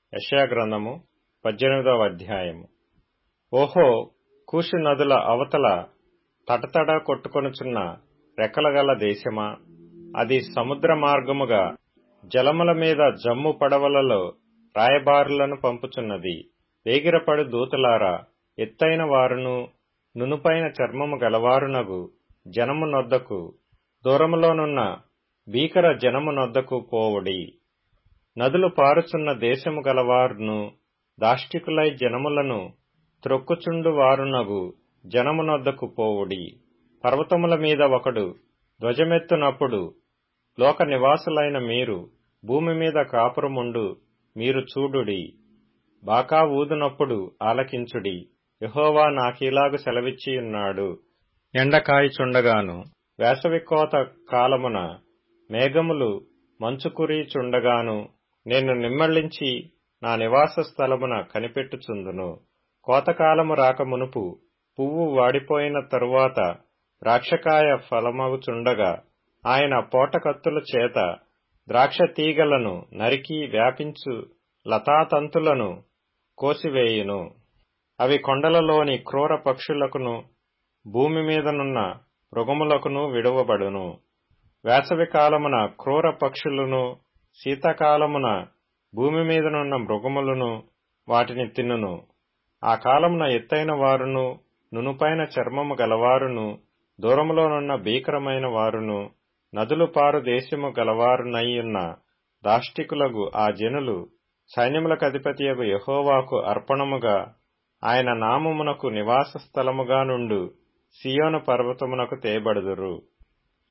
యశాగ్రంథము పద్దెనిమిదవ అధ్యాయము ఓహో కూషు నదుల అవతల తటతడ కొట్టుకొనుచున్న రెక్కలగల దేశమా అది సముద్ర మార్గముగా జలముల మీద జమ్ము పడవలలో రాయబారులను పంపుచున్నది వేగిరపడు దూతలారా ఎత్తైన వారును నునుపైన చర్మము గలవారునగు జనము నొద్దకు దూరములోనున్న భీకర జనము నొద్దకు పోవుడి నదులు పారుచున్న దేశము గలవారును దాష్టికులై జనములను త్రొక్కుచుండు వారునగు జనమునొద్దకు పోవుడి పర్వతముల మీద ఒకడు ధ్వజమెత్తునప్పుడు లోక నివాసులైన మీరు భూమి మీద కాపురముండు మీరు చూడుడి బాకా ఊదునప్పుడు ఆలకించుడి యహోవా నాకీలాగు సెలవిచ్చియున్నాడు ఎండకాయిచుండగాను వేసవి కోత కాలమున మేఘములు మంచుకురీచుండగాను నేను నిమ్మళించి నా నివాస స్థలమున కనిపెట్టుచుందును కోతకాలము రాక మునుపు పువ్వు వాడిపోయిన తరువాత ద్రాక్షకాయ ఫలమగుచుండగా ఆయన పోటకత్తుల చేత ద్రాక్ష తీగలను నరికి వ్యాపించు లతాతంతులను కోసివేయును అవి కొండలలోని క్రూర పక్షులకును భూమి మీదనున్న మృగములకును విడువబడును వేసవి కాలమున క్రూర పక్షులను శీతాకాలమున భూమి మీదనున్న మృగములను వాటిని తిన్నును ఆ కాలమున ఎత్తైన వారును నునుపైన చర్మము గలవారును దూరములోనున్న భీకరమైన వారును నదులు పారు దేశము గలవారునయ్యున్న దాష్టికులగు ఆ జనులు సైన్యములకు అధిపతియగు యహోవాకు అర్పణముగా ఆయన నామమునకు నివాస స్థలముగా నుండు సియోను పర్వతమునకు తేబడుదురు